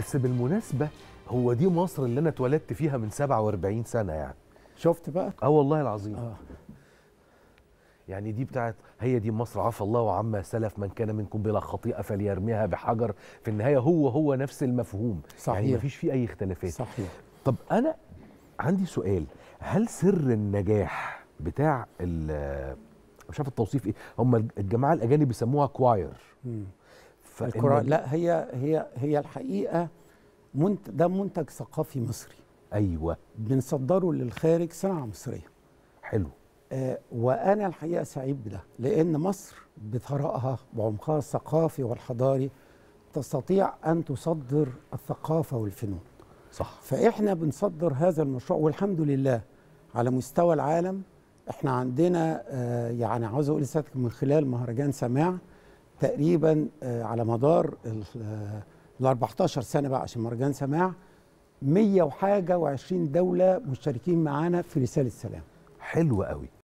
بس بالمناسبه هو دي مصر اللي انا اتولدت فيها من 47 سنه يعني شفت بقى اه والله العظيم اه يعني دي بتاعت هي دي مصر عفى الله عما سلف من كان منكم بلا خطيئه فليرميها بحجر في النهايه هو هو نفس المفهوم يعني صحيح. مفيش فيه اي اختلافات صحيح طب انا عندي سؤال هل سر النجاح بتاع ال- مش عارف التوصيف ايه هم الجماعه الاجانب بيسموها كواير مم. فإن- القرآن لا هي هي هي الحقيقه منت ده منتج ثقافي مصري ايوه بنصدره للخارج صناعه مصريه حلو آه وانا الحقيقه سعيد بده لان مصر بثرائها وعمقها الثقافي والحضاري تستطيع ان تصدر الثقافه والفنون صح فاحنا بنصدر هذا المشروع والحمد لله على مستوى العالم احنا عندنا آه يعني عاوز اقول لسيادتك من خلال مهرجان سماع تقريبا آه على مدار ال آه، ال 14 سنه بقى عشان مهرجان سماع 100 وحاجه و20 دوله مشتركين معانا في رساله سلام حلو قوي